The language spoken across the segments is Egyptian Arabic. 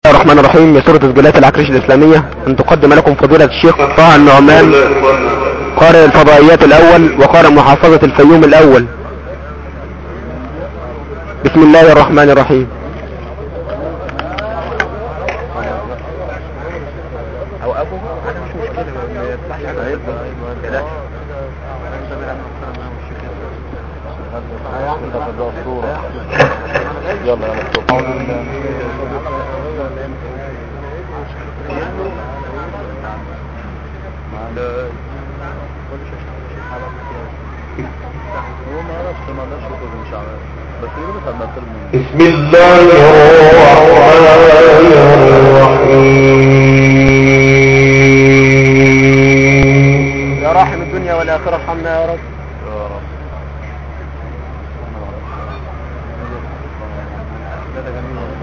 الرحمن الرحيم يسر تسجيلات العكريش الإسلامية أن تقدم لكم فضيلة الشيخ طه النعمان قارئ الفضائيات الأول وقارئ محافظة الفيوم الأول بسم الله الرحمن الرحيم او ابو انا مش مشكلة ما يطلعش حاجة هيبقى هيبقى يلا يلا اكتب هو ما عرفش ما عرفش يخرج من شعبان بس يقول لك ما ترمي بسم الله الرحمن الرحيم يا راحم الدنيا والآخرة ارحمنا يا رب يا رب ده ده جميل والله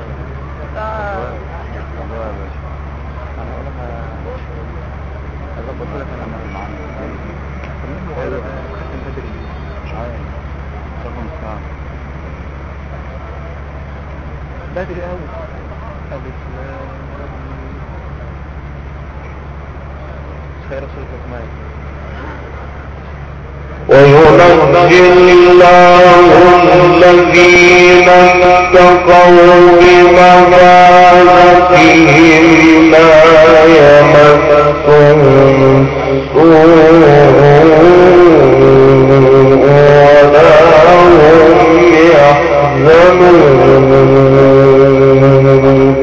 والله يا باشا انا اقول لك اظبط لك انا معانا ختم بدري ليه؟ مش عارف رقم الساعة بدري قوي الف لام خير رسول الرحمن وينجي الله الذين اتقوا بمفازتهم لا يمسهم سوء ولا هم يحزنون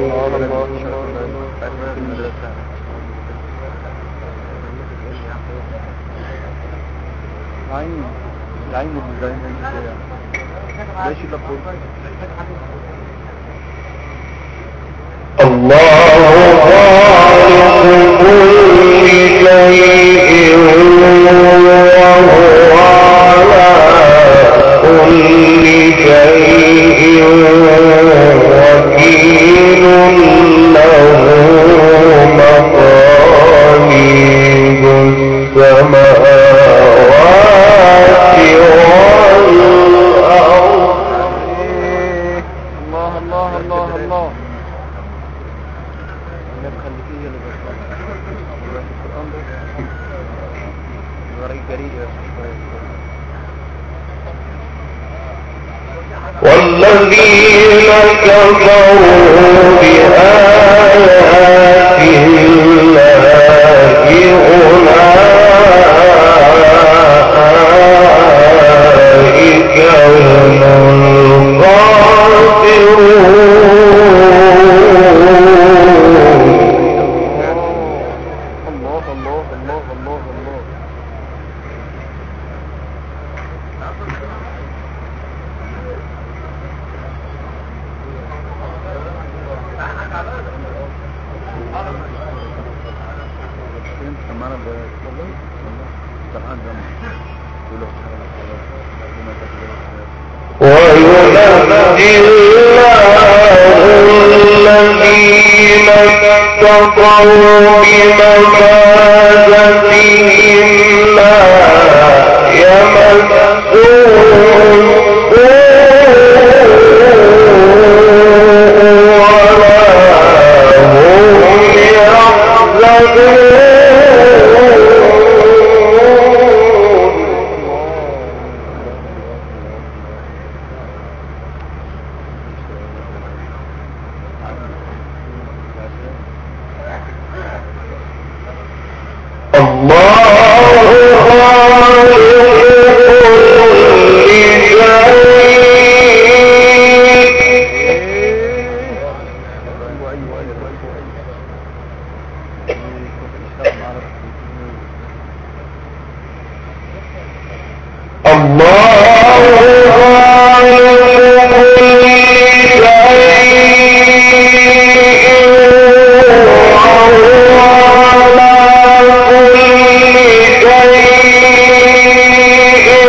عين العين اللي زي ما انت كده ليش اللي الله خالق كل شيء وهو على كل شيء وكيل له مقاليد السماوات والأرض الله الله الله الله انا بخليكيه اللي بيحصل دلوقتي القرآن ده يوريك جريء يا شوية والذين كفروا بآيات الله أولئك هم الخاسرون الله الله الله الله الله انت سمعنا بقى والله والله سمعنا جنب يقولوا حاجة حاجة بما تكبر وينجي الله الذين اتقوا بمفازتهم لا يمسهم سوء ولا هم يحزنون الله خالق كل شيء ايوه ايوه ايوه ايوه ايوه كنت بشتغل معانا الله خالق كل شيء وهو على كل شيء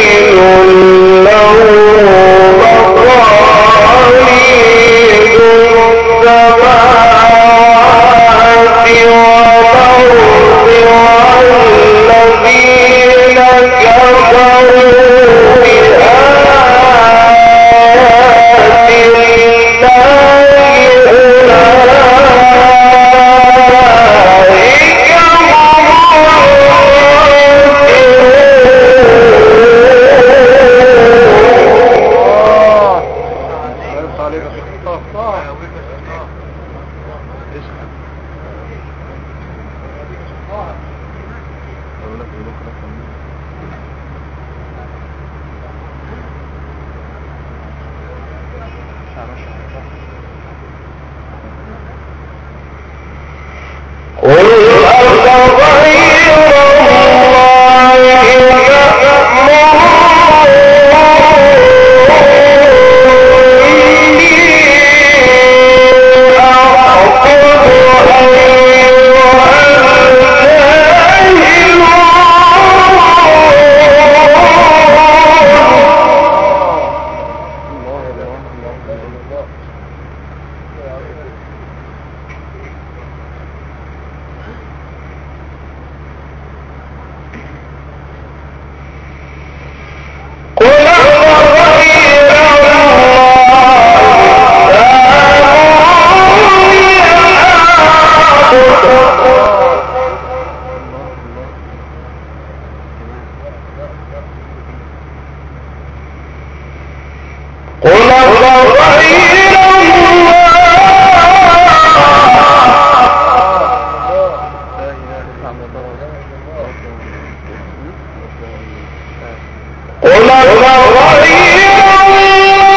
وكيل له مقاليد عليك طه طه اقول لك بكره قل أفغير الله تأمروني أعبد الله الله الله الله قل أفغير الله قل أفغير الله لا اله الا الله قل أفغير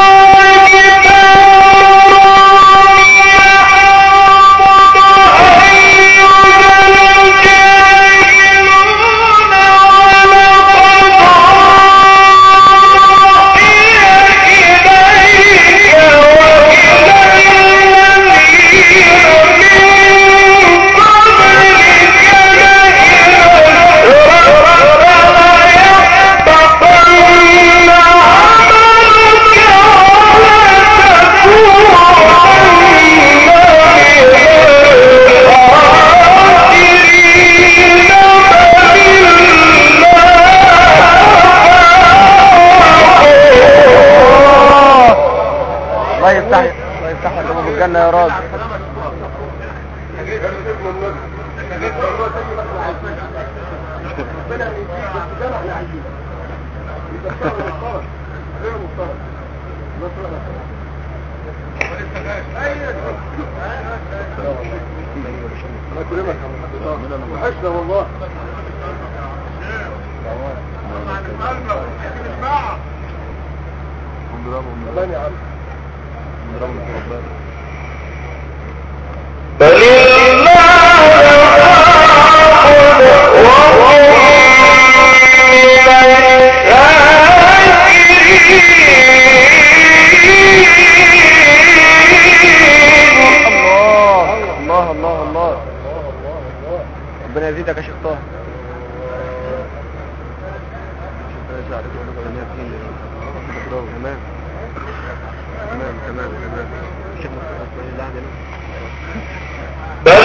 الله يفتح الله يفتح لك ابواب الجنه يا راجل الله يكرمك يا عم وحشنا والله نضربهم الله يا عم نضربهم في ربنا بل الله فاعبد وهم من الشاكرين الله الله الله الله ربنا يزيدك يا شيخ طه تمام تمام تمام تمام الشيخ مصطفى اسماعيل ده عندنا بل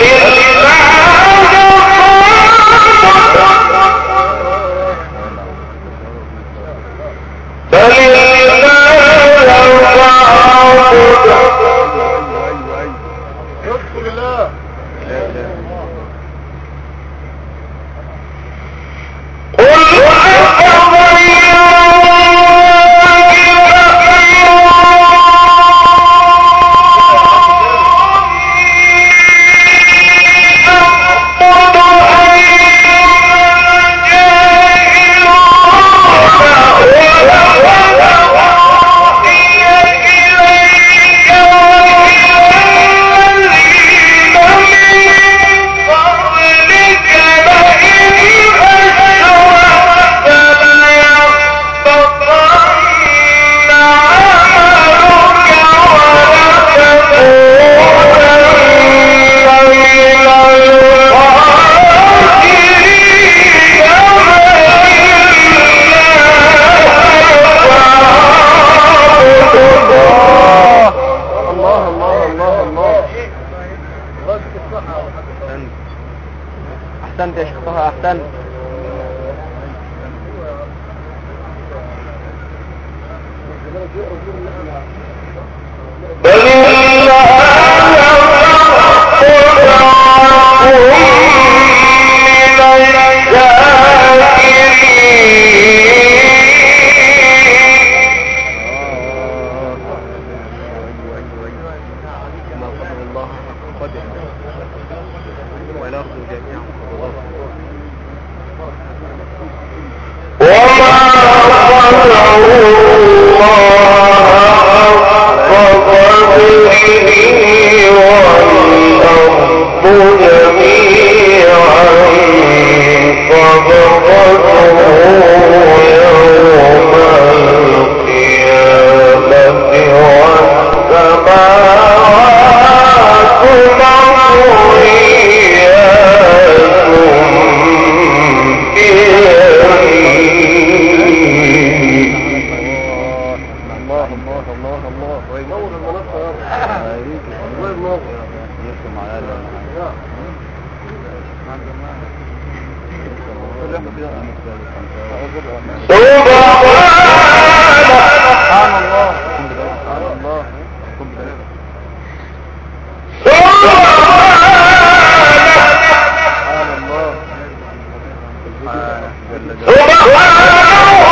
الله بل الله فاعبد ايوه ايوه ايوه اذكر الله لا اله الا الله قل أفغير الله الله الله الله الله يديك الصحة احسنت احسنت يا شيخ طه احسنت بل قدر والأرض جميعا قبضته وما الله الله الله الله وينور المنصة يا رب الله ينور يرسم على الأقل ولا سبحان الله سبحان الله قم بدلالة سبحان الله سبحانه جل جلاله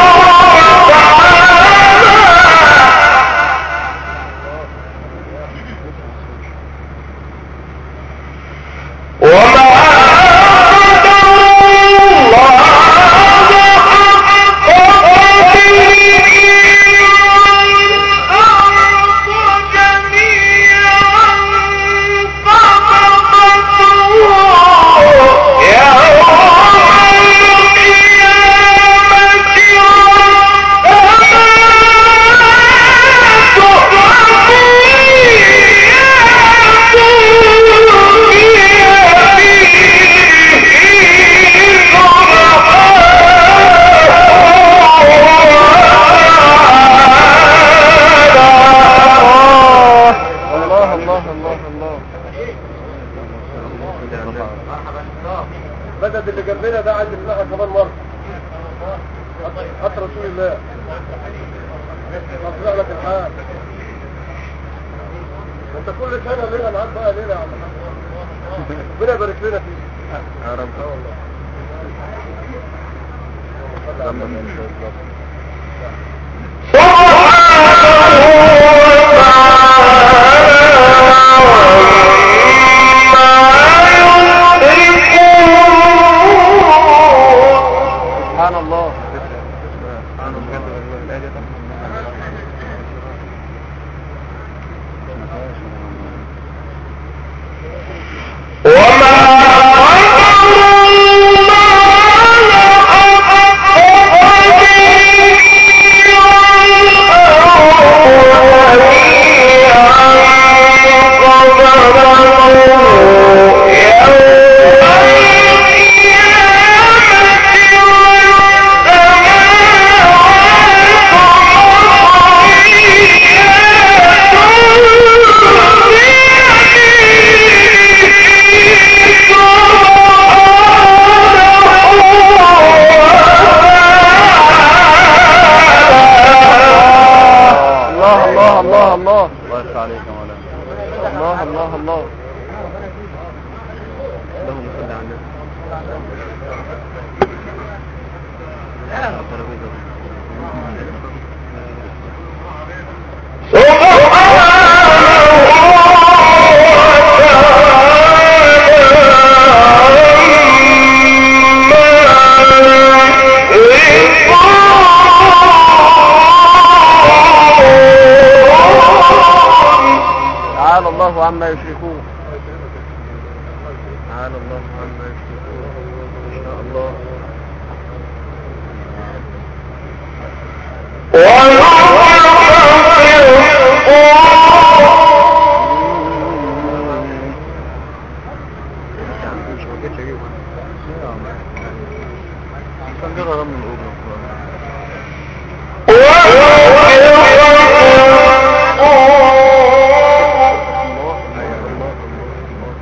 الله الله الله الله بدد اللي جنبنا ده عايز يطلعها كمان مرة حتى رسول الله اطلع لك الحال انت كل سنة ليلة معاك بقى ليلة يا عم الحاج. ربنا يبارك لنا فيك يا رب اه والله لما من شاء الله سبحان الله سبحان الله لا يدخل الله الله الله الله الله يفتح عليك يا مولانا الله الله الله اللهم صل على النبي تعالى الله عما يشركون تعالى الله عما يشركون ان شاء الله مش ما جتش اجيب كان جرى رمي الأوبرا الله ايوه الله الله الله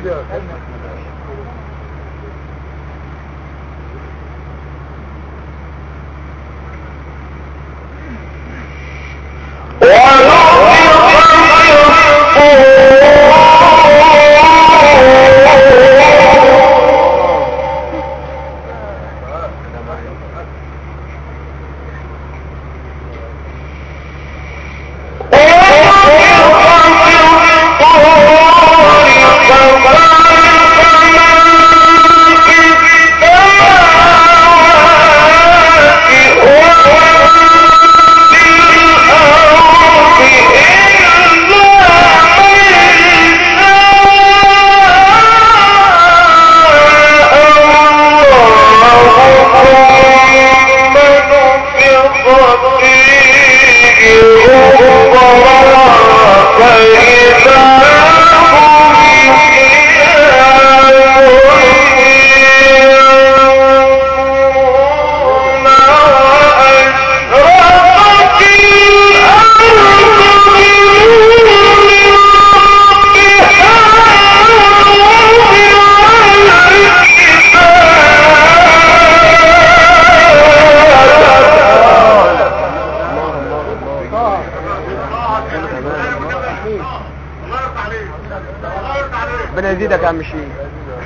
ربنا يزيدك يا عم شيخ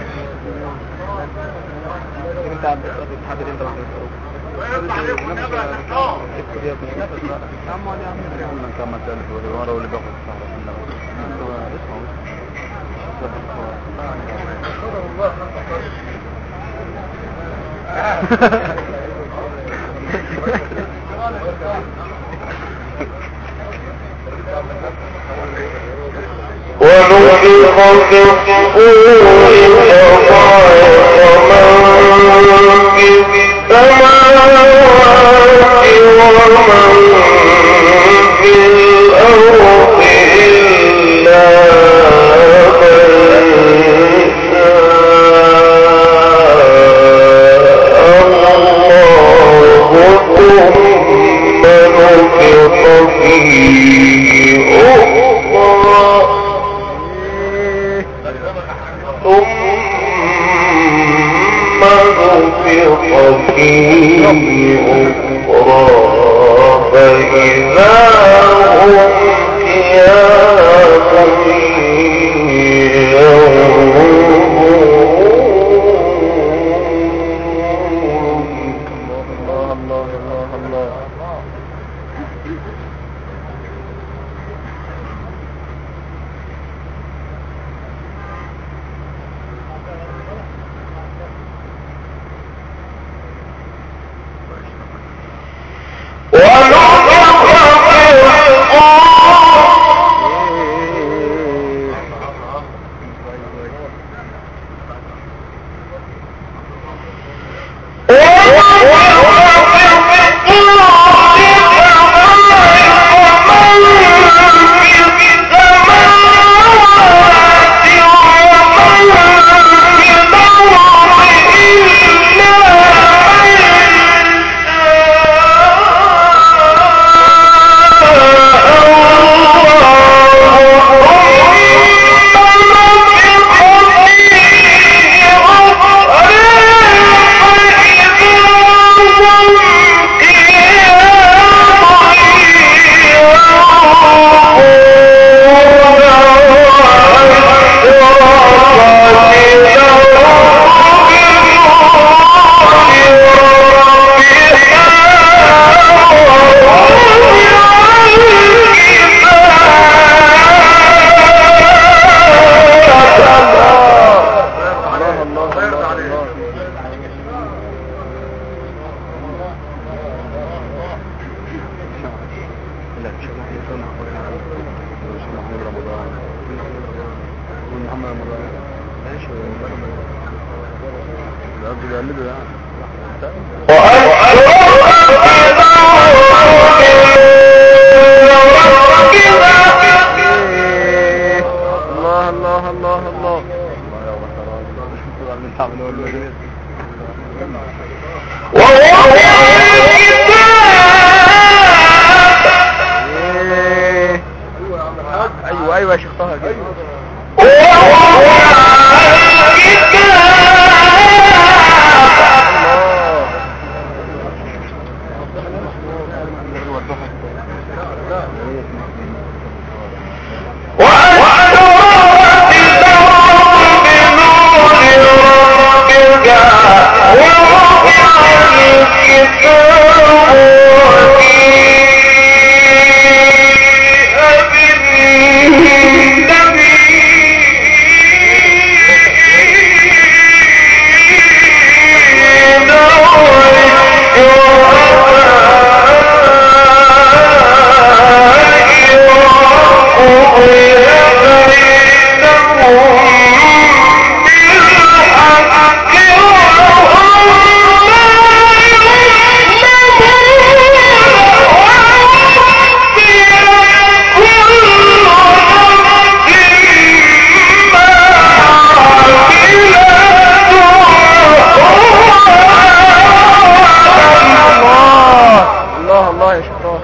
انت عبد الحاضر انت من كان مسألة والورا واللي بياخد السهرة كلها ونفخ في الصور فصعق من في السماوات ومن في الأرض إلا من شاء الله ثم نفخ فيه أخرى ثم نفخ فيه أخرى فإذا هم قيام ينظرون الله الله الله الله ونفخ في الصور الله الله الله الله لا مش محمد محمد رمضان محمد رمضان ماشي ده قصدي بيقلده يعني الله الله الله الله الله يا رب الله اللي تعملوه الولد ايوه ايوه يا شيخ طه كده وأشرقت الأرض بنور ربها ووضع الكتاب وجيء بالنبيين الله الله يا شطار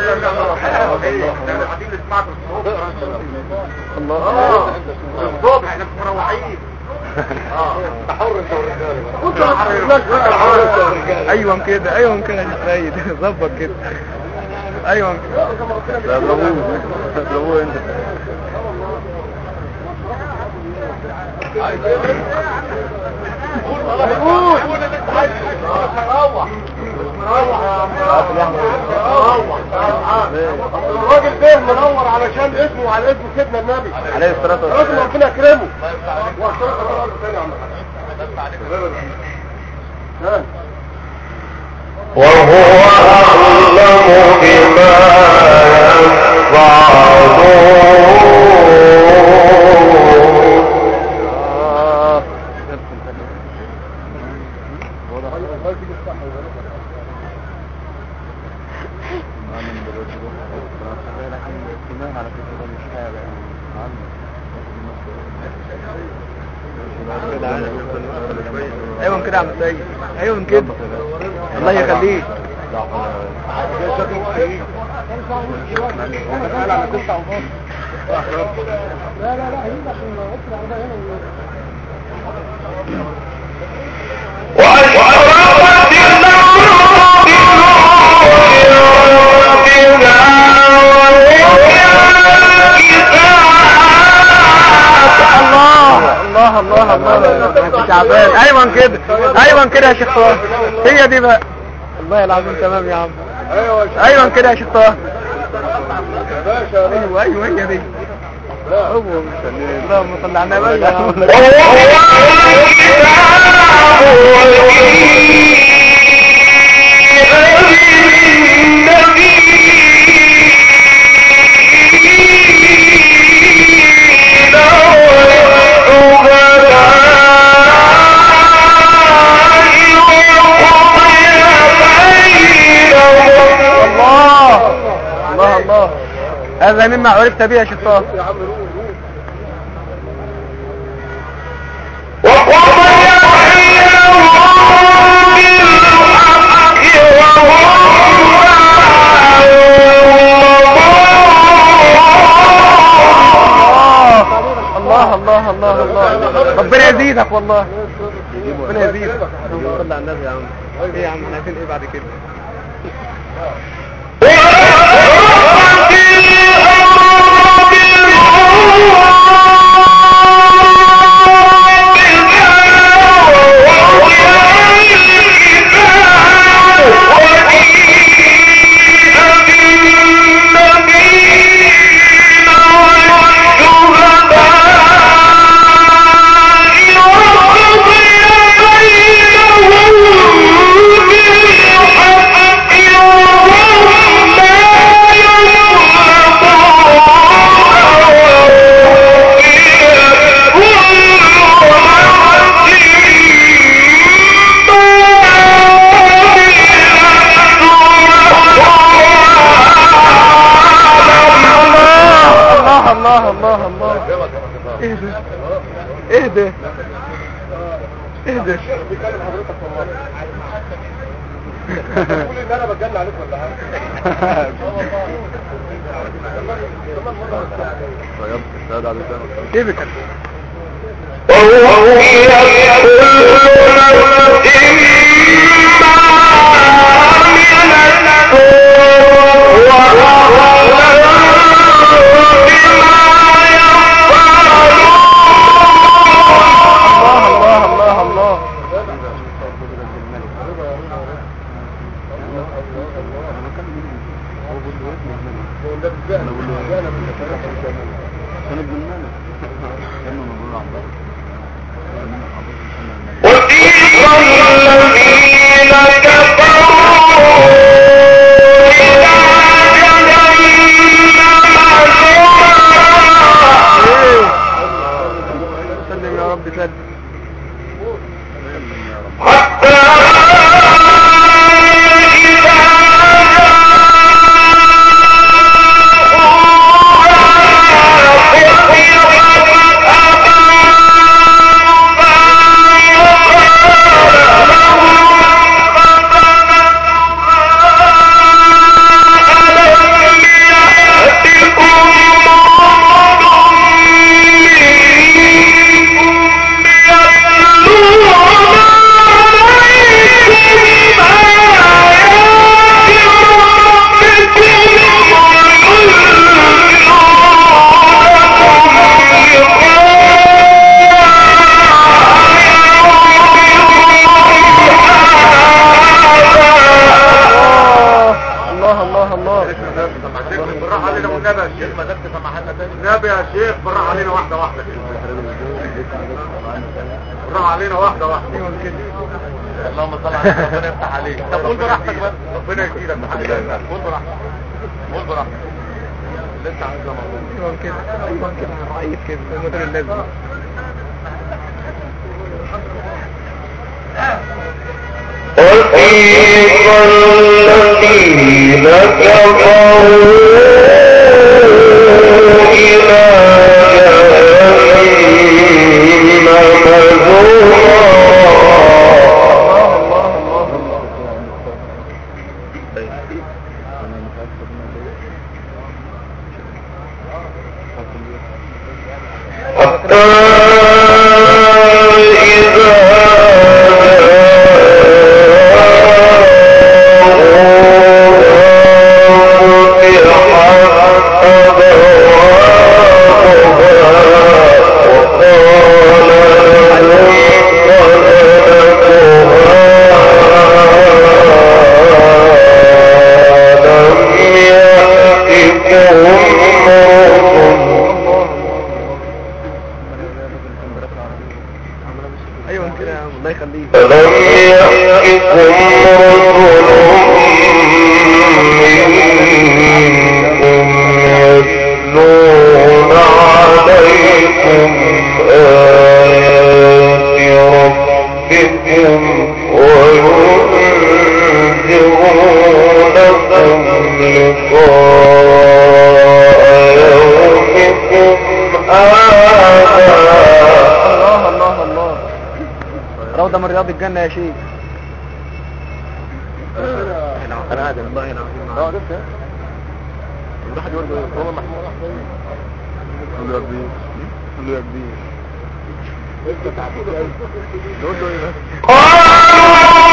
الله الصبح احنا مروحين ايوه كده ايوه كده يا سيد ظبط كده ايوه كده اضربوه اضربوه انت الراجل ده منور علشان اسمه وعلى اسم سيدنا النبي عليه الصلاه لازم والسلام ربنا يكرمه واحترق الراجل تاني يا عم ها وهو أعلم بما يفعلون ايوه كده يا عم سيد ايوه كده الله يخليك وأشرقت الأرض بنور ربها الله الله الله الله شعبان ايوه كده ايوه كده يا شيخ طه هي دي بقى والله العظيم تمام يا عم ايوه يا ايوه كده يا شيخ طه باشا ايوه ايوه هي دي هو اللهم صل على النبي وهو الله الله الله هذا مما عرفت به يا شيخ طه الله الله الله الله ربنا يزيدك والله ربنا يزيدك اللهم صل على النبي يا عم ايه يا عم احنا عايزين ايه بعد كده الله الله الله الله اهدى اهدى اهدى بيكلم حضرتك والله تقول ان انا بتجنن عليك ولا حاجه كيفك وهو وسيق الذين كفروا إلى جهنم زمرا سلم يا رب سلم حتى إذا الله الله الله بالراحة علينا والنبي يا شيخ ما دمت سماحتنا تاني النبي يا شيخ بالراحة علينا واحدة واحدة كده بالراحة علينا واحدة واحدة اللهم صل على سيدنا ربنا يفتح عليك طب قول براحتك بس ربنا يزيدك قول براحتك قول براحتك اللي انت عايزه موجود ايوه كده ايوه كده الرئيس كده المدير اللازم وسيق الذين كفروا إلى جهنم زمرا حتى إذا فتحت أبوابها وقال لم يأتكم رسل ايوه كده يا عم الله يخليك فلم يأتكم رسل منكم يتلون عليكم آيات ربكم وينذرونكم لقاء يومكم هذا الله الله الله روضة من رياض الجنة يا شيخ انا قاعد والله العظيم اه عرفت الواحد يقول له هو محمود قول له يا كبير قول له يا كبير انت تعبت نقول له ايه بس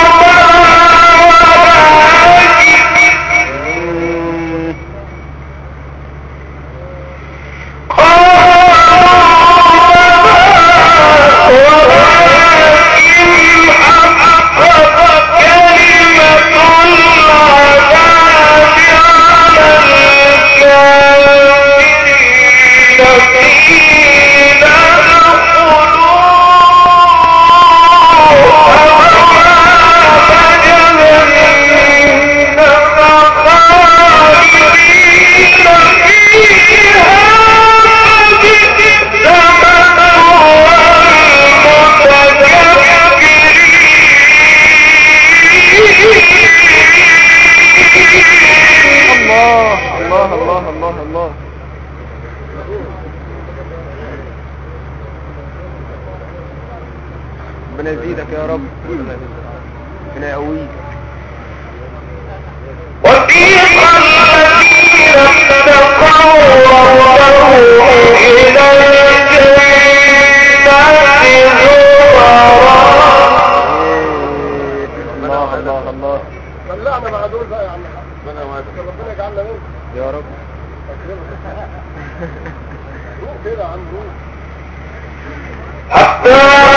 الله الله الله الله الله ربنا يزيدك يا رب ربنا يقويك وسيق الذين اتقوا ربهم إلى الجنة زمرا الله الله الله طلعنا مع دول بقى يا عم ربنا يوافقك ربنا يجعلنا منهم يا رب روح كده يا عم روح حتى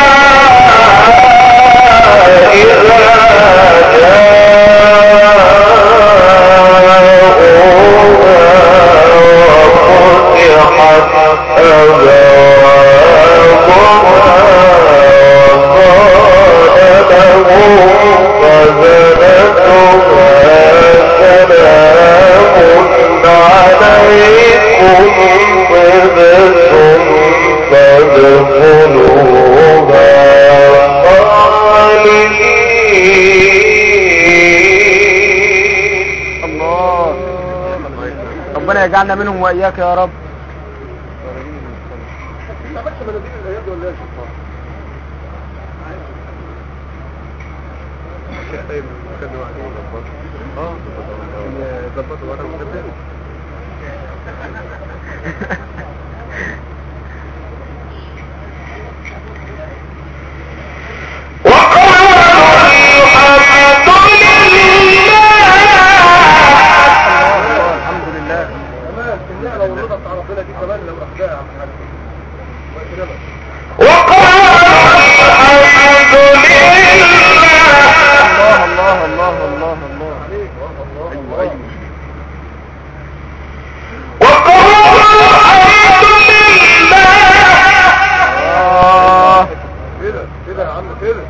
إذا جاءوها وفتحت الله ربنا يجعلنا منهم واياك يا رب ما عملتش مناديل الايام دي ولا ايه يا شيخ طيب كان اه ظبطوا ورا المسدس الله الحمد لله كمان النعمه والرضا بتاع ربنا دي كمان لو اخدها يا عم الحاج الله يكرمك الله الله الله الله الله عليك الله ايوه ايوه آه. كده كده يا عم كده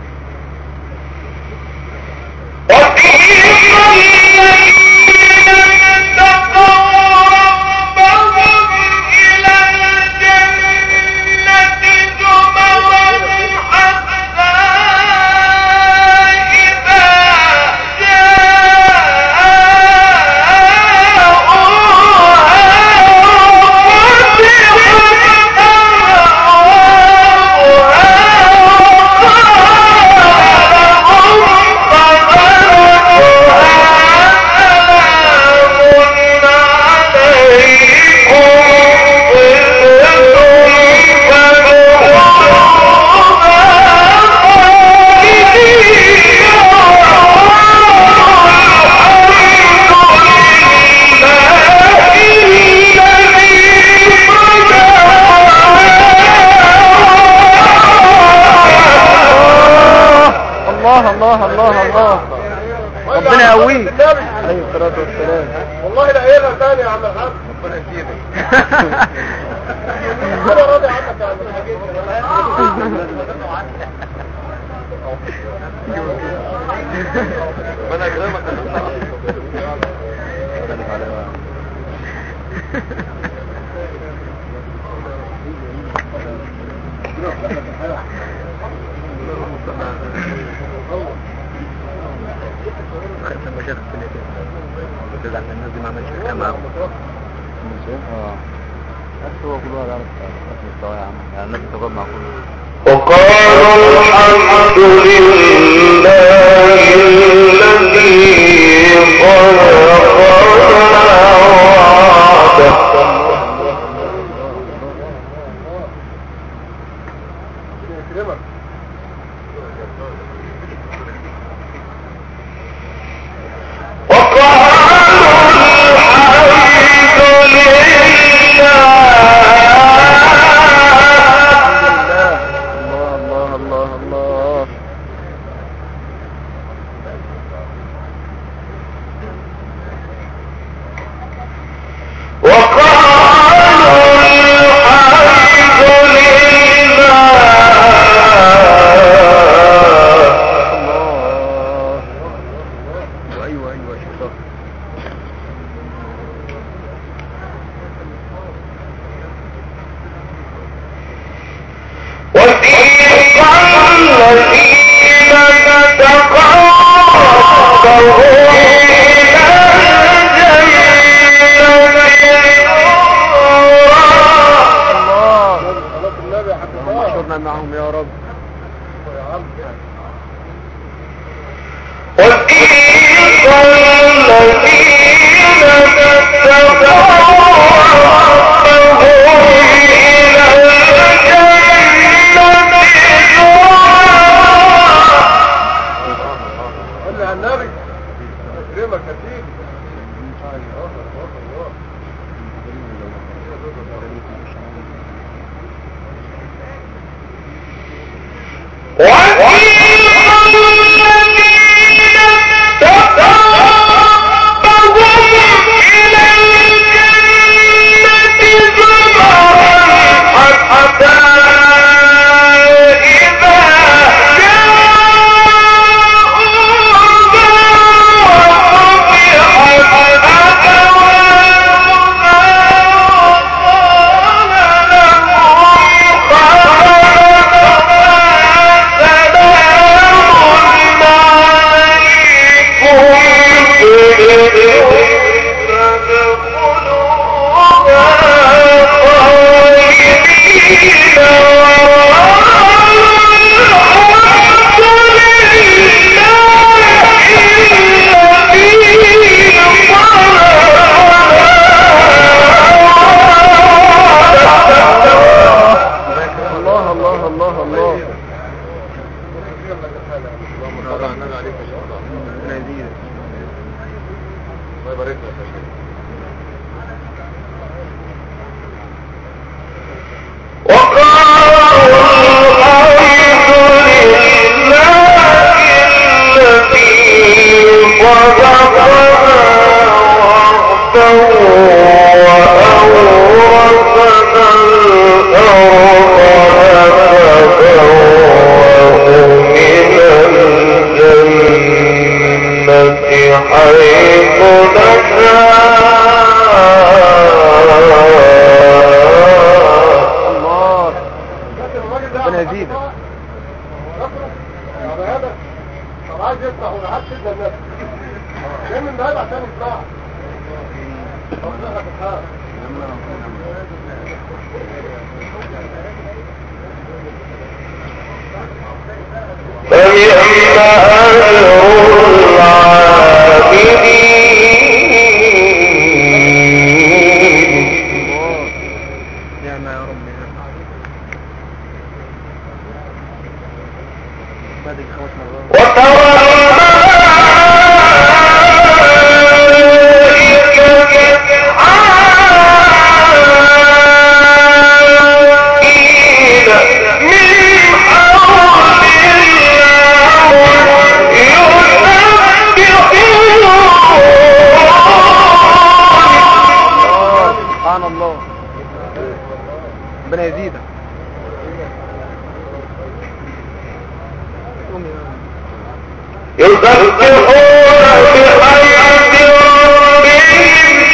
الله الله الله الله ربنا يقويك عليه الصلاة والسلام والله لا قايلها تاني يا عم الحاج ربنا يزيدك انا راضي عنك يا عم الحاج ربنا يكرمك لما شاف الدنيا كده تزعل الناس دي ما عملش كلام معاهم اه بس هو كل واحد عارف مستواه يا عم يعني الناس بتقعد مع كل وقالوا الحمد لله الذي خلقنا وعده يكرمك الله الله الله الله الله ايوه ايوه شيخ الله صلاة النبي يا حاج اللهم الله احشرنا معهم يا رب يا عم صلي على النبي يكرمك يا سيدي الله الله الله وَإِنَّ يزيدك طب عايز يفتح ولا عايز تبدا الناس جاي من بعيد عشان يفتح ربنا هتتحقق فنعم أجر العاملين نعم يا رب نعم بعد خمس مرات وترى الملائكة من حول الله سبحان الله ربنا يزيدك يسبحون بحمد ربهم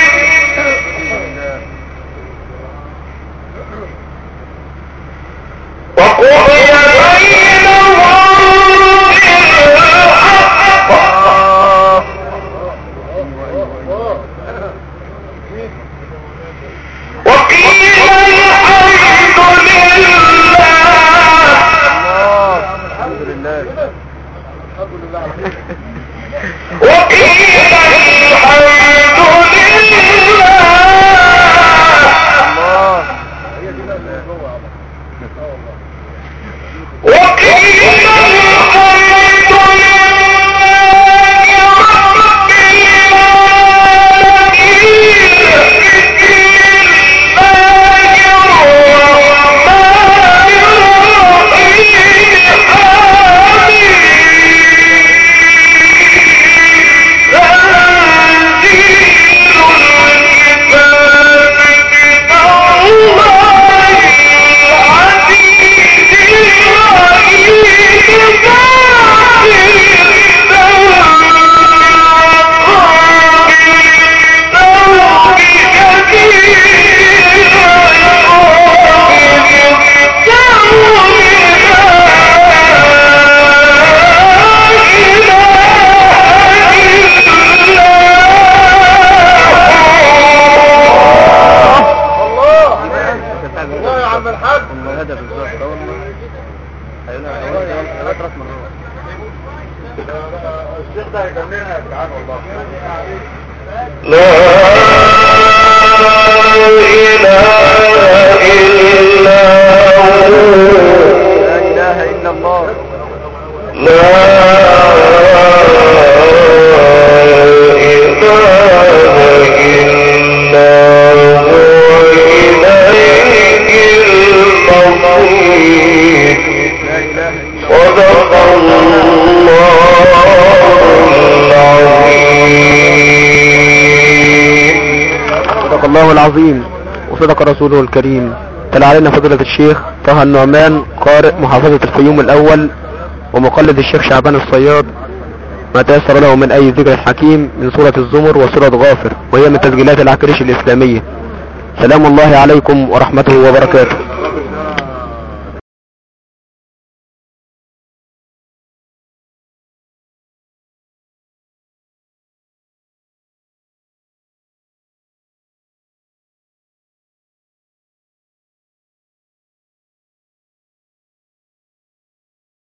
وقضي بينهم بالحق وقيل الحمد لله الله الحمد لله الحمد لله على خير وقيل الحمد لله الله هي دي ناس اللي جوه يا عم. اه والله وقيل الحمد لله رب الله الله الله يا عم الحاج والله هذا بالظبط اه والله هيقولها هيقولها ثلاث مرات الشيخ ده هيجننها يا جدعان والله لا إله إلا هو لا اله الا الله لا إله إلا هو إليك المصير لا اله الا صدق الله العظيم صدق الله العظيم وصدق رسوله الكريم تلا علينا فضيلة الشيخ طه النعمان قارئ محافظة الفيوم الأول ومقلد الشيخ شعبان الصياد ما تيسر له من أي ذكر حكيم من سورة الزمر وسورة غافر وهي من تسجيلات العكريش الإسلامية سلام الله عليكم ورحمته وبركاته